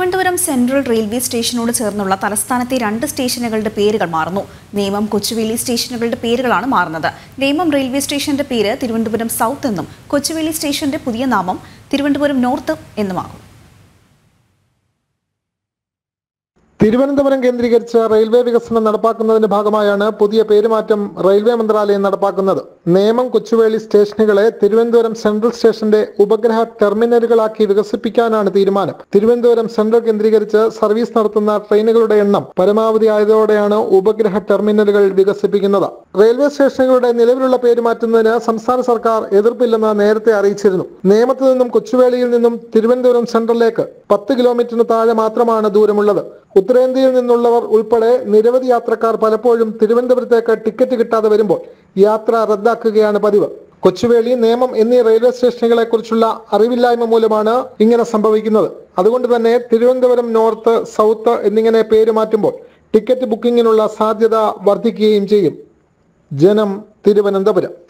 Thiruvananthapuram central railway സ്റ്റേഷനോട് ചേർന്നുള്ള തലസ്ഥാനത്തെ രണ്ട് സ്റ്റേഷനുകളുടെ പേരുകൾ മാറുന്നു നേമം കൊച്ചുവേലി സ്റ്റേഷനുകളുടെ പേരുകളാണ് മാറുന്നത് നേമം റെയിൽവേ സ്റ്റേഷന്റെ പേര് തിരുവനന്തപുരം സൗത്ത് എന്നും കൊച്ചുവേലി സ്റ്റേഷന്റെ പുതിയ നാമം തിരുവനന്തപുരം നോർത്ത് എന്നുമാകും തിരുവനന്തപുരം കേന്ദ്രീകരിച്ച് റെയിൽവേ വികസനം നടപ്പാക്കുന്നതിന്റെ ഭാഗമായാണ് പുതിയ പേരുമാറ്റം റെയിൽവേ മന്ത്രാലയം നടപ്പാക്കുന്നത് നേമം കൊച്ചുവേളി സ്റ്റേഷനുകളെ തിരുവനന്തപുരം സെൻട്രൽ സ്റ്റേഷന്റെ ഉപഗ്രഹ ടെർമിനലുകളാക്കി വികസിപ്പിക്കാനാണ് തീരുമാനം തിരുവനന്തപുരം സെൻട്രൽ കേന്ദ്രീകരിച്ച് സർവീസ് നടത്തുന്ന ട്രെയിനുകളുടെ എണ്ണം പരമാവധി ആയതോടെയാണ് ഉപഗ്രഹ ടെർമിനലുകൾ വികസിപ്പിക്കുന്നത് റെയിൽവേ സ്റ്റേഷനുകളുടെ നിലവിലുള്ള പേര് മാറ്റുന്നതിന് സംസ്ഥാന സർക്കാർ എതിർപ്പില്ലെന്ന് നേരത്തെ അറിയിച്ചിരുന്നു നേമത്ത് നിന്നും കൊച്ചുവേളിയിൽ നിന്നും തിരുവനന്തപുരം സെൻട്രലിലേക്ക് പത്ത് കിലോമീറ്ററിന് താഴെ മാത്രമാണ് ദൂരമുള്ളത് ഉത്തരേന്ത്യയിൽ നിന്നുള്ളവർ ഉൾപ്പെടെ നിരവധി യാത്രക്കാർ പലപ്പോഴും തിരുവനന്തപുരത്തേക്ക് ടിക്കറ്റ് കിട്ടാതെ വരുമ്പോൾ യാത്ര റദ്ദാക്കുകയാണ് പതിവ് കൊച്ചുവേളി നേമം എന്നീ റെയിൽവേ സ്റ്റേഷനുകളെ കുറിച്ചുള്ള അറിവില്ലായ്മ മൂലമാണ് ഇങ്ങനെ സംഭവിക്കുന്നത് അതുകൊണ്ട് തന്നെ തിരുവനന്തപുരം നോർത്ത് സൗത്ത് എന്നിങ്ങനെ പേര് മാറ്റുമ്പോൾ ടിക്കറ്റ് ബുക്കിങ്ങിനുള്ള സാധ്യത വർദ്ധിക്കുകയും ചെയ്യും ജനം തിരുവനന്തപുരം